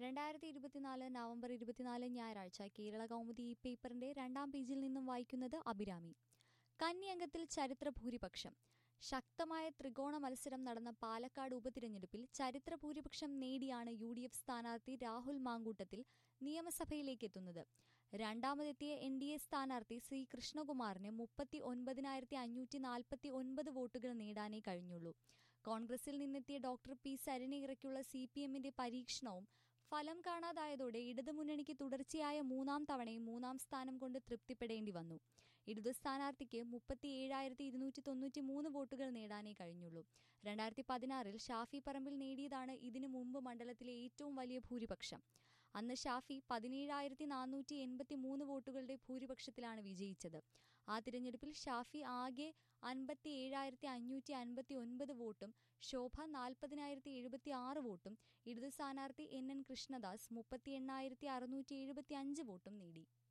രണ്ടായിരത്തി ഇരുപത്തിനാല് നവംബർ ഇരുപത്തിനാല് ഞായറാഴ്ച കേരള കൗമുദി ഈ പേപ്പറിന്റെ രണ്ടാം പേജിൽ നിന്നും വായിക്കുന്നത് അഭിരാമി കന്യംഗത്തിൽ ചരിത്ര ഭൂരിപക്ഷം ശക്തമായ ത്രികോണ മത്സരം നടന്ന പാലക്കാട് ഉപതിരഞ്ഞെടുപ്പിൽ ചരിത്ര ഭൂരിപക്ഷം നേടിയാണ് യു ഡി എഫ് സ്ഥാനാർത്ഥി രാഹുൽ മാങ്കൂട്ടത്തിൽ നിയമസഭയിലേക്ക് എത്തുന്നത് രണ്ടാമതെത്തിയ എൻ ഡി എ സ്ഥാനാർത്ഥി സി കൃഷ്ണകുമാറിന് മുപ്പത്തി ഒൻപതിനായിരത്തി അഞ്ഞൂറ്റി നാൽപ്പത്തി ഒൻപത് വോട്ടുകൾ നേടാനേ കഴിഞ്ഞുള്ളൂ കോൺഗ്രസിൽ നിന്നെത്തിയ ഡോക്ടർ പി സരണിറയ്ക്കുള്ള സി പി എമ്മിന്റെ പരീക്ഷണവും ഫലം കാണാതായതോടെ ഇടതുമുന്നണിക്ക് തുടർച്ചയായ മൂന്നാം തവണയും മൂന്നാം സ്ഥാനം കൊണ്ട് തൃപ്തിപ്പെടേണ്ടി വന്നു ഇടതു സ്ഥാനാർത്ഥിക്ക് മുപ്പത്തിയേഴായിരത്തി ഇരുന്നൂറ്റി തൊണ്ണൂറ്റി മൂന്ന് വോട്ടുകൾ നേടാനേ കഴിഞ്ഞുള്ളൂ രണ്ടായിരത്തി പതിനാറിൽ ഷാഫി പറമ്പിൽ നേടിയതാണ് ഇതിനു മുമ്പ് മണ്ഡലത്തിലെ ഏറ്റവും വലിയ ഭൂരിപക്ഷം അന്ന് ഷാഫി പതിനേഴായിരത്തി നാനൂറ്റി എൺപത്തി മൂന്ന് വോട്ടുകളുടെ ഭൂരിപക്ഷത്തിലാണ് വിജയിച്ചത് ആ തിരഞ്ഞെടുപ്പിൽ ഷാഫി ആകെ അൻപത്തി ഏഴായിരത്തി അഞ്ഞൂറ്റി അൻപത്തി ഒൻപത് വോട്ടും ശോഭ നാൽപ്പതിനായിരത്തി എഴുപത്തി ആറ് വോട്ടും ഇടതു സ്ഥാനാർത്ഥി എൻ എൻ കൃഷ്ണദാസ് മുപ്പത്തി എണ്ണായിരത്തി അറുന്നൂറ്റി എഴുപത്തി അഞ്ച് വോട്ടും നേടി